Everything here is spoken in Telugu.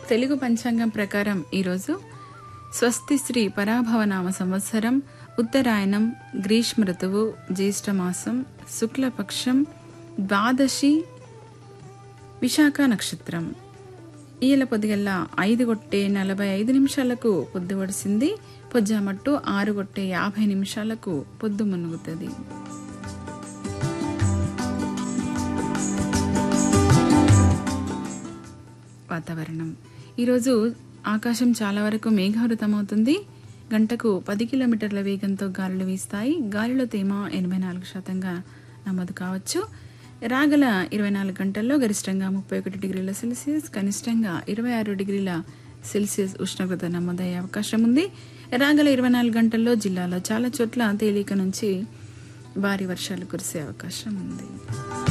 తెలుగు పంచాంగం ప్రకారం ఈరోజు స్వస్తి శ్రీ పరాభవనామ సంవత్సరం ఉత్తరాయణం గ్రీష్మ ఋతువు జ్యేష్ఠమాసం శుక్లపక్షం ద్వాదశి విశాఖ నక్షత్రం ఈయల పొద్దుగల్ల ఐదు కొట్టే నలభై ఐదు నిమిషాలకు పొద్దు ఒడిసింది పొజ్జామట్టు ఆరు కొట్టే యాభై నిమిషాలకు పొద్దు మునుగుతుంది వాతావరణం ఈరోజు ఆకాశం చాలా వరకు మేఘావృతమవుతుంది గంటకు పది కిలోమీటర్ల వేగంతో గాలులు వీస్తాయి గాలిలో తేమ ఎనభై నాలుగు శాతంగా నమోదు కావచ్చు రాగల ఇరవై నాలుగు గంటల్లో గరిష్టంగా ముప్పై ఒకటి డిగ్రీల సెల్సియస్ కనిష్టంగా ఇరవై ఆరు డిగ్రీల సెల్సియస్ ఉష్ణోగ్రత నమోదయ్యే అవకాశం ఉంది రాగల ఇరవై నాలుగు గంటల్లో జిల్లాలో చాలా చోట్ల తేలిక నుంచి భారీ వర్షాలు కురిసే అవకాశం ఉంది